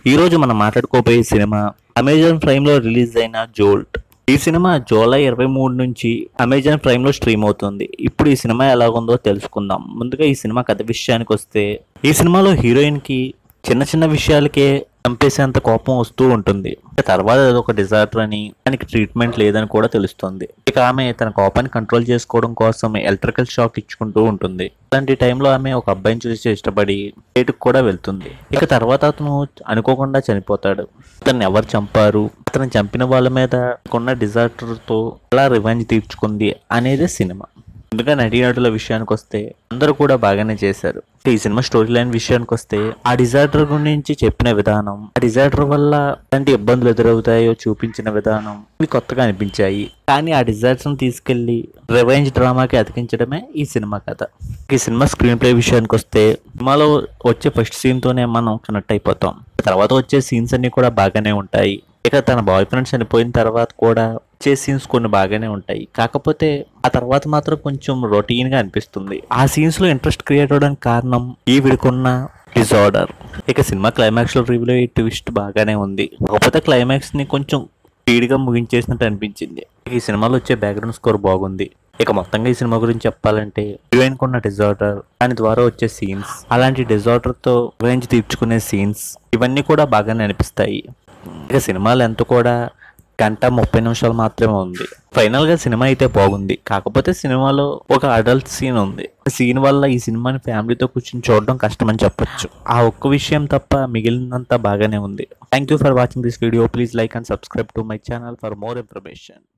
ఈ రోజు మనం మాట్లాడుకోబోయే సినిమా అమెజాన్ ప్రైమ్ లో రిలీజ్ అయిన జోల్ట్ ఈ సినిమా జూలై ఇరవై మూడు నుంచి అమెజాన్ ప్రైమ్ లో స్ట్రీమ్ అవుతుంది ఇప్పుడు ఈ సినిమా ఎలాగుందో తెలుసుకుందాం ముందుగా ఈ సినిమా కథ విషయానికి వస్తే ఈ సినిమాలో హీరోయిన్ కి చిన్న చిన్న విషయాలకే చంపేసేంత కోపం వస్తూ ఉంటుంది తర్వాత అది ఒక డిజార్డర్ అని దానికి ట్రీట్మెంట్ లేదని కూడా తెలుస్తుంది ఇక ఆమె తన కోపాన్ని కంట్రోల్ చేసుకోవడం కోసం ఎలక్ట్రికల్ షాక్ ఇచ్చుకుంటూ ఉంటుంది అలాంటి టైంలో ఆమె ఒక అబ్బాయిని చూసి ఇష్టపడి డేట్కి కూడా వెళ్తుంది ఇక తర్వాత అతను అనుకోకుండా చనిపోతాడు అతన్ని ఎవరు చంపారు అతను చంపిన వాళ్ళ మీద ఉన్న డిజార్డర్తో ఎలా రివెంజ్ తీర్చుకుంది అనేది సినిమా ముందుగా నటీనటుల విషయానికి వస్తే అందరూ కూడా బాగానే చేశారు ఈ సినిమా స్టోరీ లైన్ విషయానికి వస్తే ఆ డిజార్డర్ గురించి చెప్పిన విధానం ఆ డిజార్డర్ వల్ల ఎలాంటి ఇబ్బందులు ఎదురవుతాయో చూపించిన విధానం ఇవి కొత్తగా అనిపించాయి కానీ ఆ డిజార్డర్ తీసుకెళ్లి రివెంజ్ డ్రామాకి అతికించడమే ఈ సినిమా కథ ఈ సినిమా స్క్రీన్ ప్లే విషయానికి వస్తే సినిమాలో వచ్చే ఫస్ట్ సీన్ తోనే మనం కనెక్ట్ అయిపోతాం తర్వాత వచ్చే సీన్స్ అన్ని కూడా బాగానే ఉంటాయి ఇక తన బాయ్ ఫ్రెండ్ చనిపోయిన తర్వాత కూడా వచ్చే సీన్స్ కొన్ని బాగానే ఉంటాయి కాకపోతే ఆ తర్వాత మాత్రం కొంచెం రొటీన్ గా అనిపిస్తుంది ఆ సీన్స్ లో ఇంట్రెస్ట్ క్రియేట్ అవడానికి కారణం ఈ విడుకున్న డిజార్డర్ ఇక సినిమా క్లైమాక్స్ లో రివ్యూలో ఈ ట్విస్ట్ బాగానే ఉంది కాకపోతే క్లైమాక్స్ ని కొంచెం స్పీడ్ గా ముగించేసినట్టు అనిపించింది ఈ సినిమాలో వచ్చే బ్యాక్గ్రౌండ్ స్కోర్ బాగుంది ఇక మొత్తంగా ఈ సినిమా గురించి చెప్పాలంటే హీరోయిన్ కున్న డిజార్డర్ దాని ద్వారా వచ్చే సీన్స్ అలాంటి డిజార్డర్ తో రేంజ్ తీర్చుకునే సీన్స్ ఇవన్నీ కూడా బాగానే అనిపిస్తాయి ఇక సినిమా లెంత్ కూడా గంట ముప్పై నిమిషాలు మాత్రమే ఉంది ఫైనల్ గా సినిమా అయితే బాగుంది కాకపోతే సినిమాలో ఒక అడల్ట్ సీన్ ఉంది సీన్ వల్ల ఈ సినిమాని ఫ్యామిలీతో కూర్చొని చూడడం కష్టమని చెప్పొచ్చు ఆ ఒక్క విషయం తప్ప మిగిలినంతా బాగానే ఉంది thank you for watching this video please like and subscribe to my channel for more information